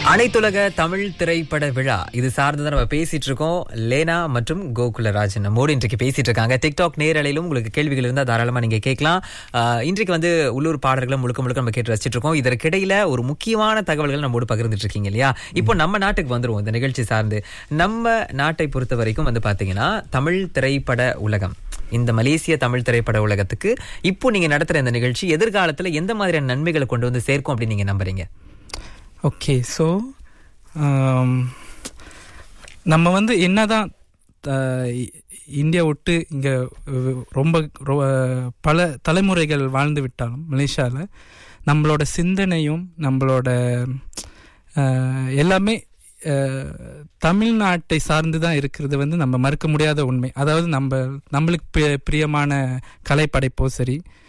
அனைத்துலக தமிழ் திரைப்பட விழா இது சார்ந்து தான் நம்ம பேசிட்டு இருக்கோம் லேனா மற்றும் கோகுலராஜன் நம்மோடு இன்றைக்கு பேசிட்டு இருக்காங்க டிக்டாக் நேரலையிலும் உங்களுக்கு கேள்விகள் இருந்தால் தாராளமா நீங்க கேட்கலாம் ஆஹ், இன்றைக்கு வந்து உள்ளூர் பாடல்களை முழுக்க முழுக்க நம்ம கேட்டு ரசிச்சிட்டு இருக்கோம் இதற்கிடையில ஒரு முக்கியமான தகவல்கள் நம்மோடு பகிர்ந்துட்டு இருக்கீங்க இல்லையா இப்போ நம்ம நாட்டுக்கு வந்துருவோம் இந்த நிகழ்ச்சி சார்ந்து நம்ம நாட்டை பொறுத்த வரைக்கும் வந்து பாத்தீங்கன்னா தமிழ் திரைப்பட உலகம் இந்த மலேசிய தமிழ் திரைப்பட உலகத்துக்கு இப்போ நீங்க நடத்துற இந்த நிகழ்ச்சி எதிர்காலத்துல எந்த மாதிரியான நன்மைகளை கொண்டு வந்து சேர்க்கும் அப்படின்னு நீங்க நம்புறீங்க ஓகே ஸோ நம்ம வந்து என்னதான் அஹ், இ- இந்தியா விட்டு இங்கே ரொம்ப ரொ- பல தலைமுறைகள் வாழ்ந்து விட்டாலும் மலேசியாவில் நம்மளோட சிந்தனையும் நம்மளோட அஹ், எல்லாமே அஹ், தமிழ்நாட்டை சார்ந்து தான் இருக்கிறது வந்து நம்ம மறுக்க முடியாத உண்மை அதாவது நம்ம நம்மளுக்கு பிரிய- பிரியமான கலைப்படைப்போ சரி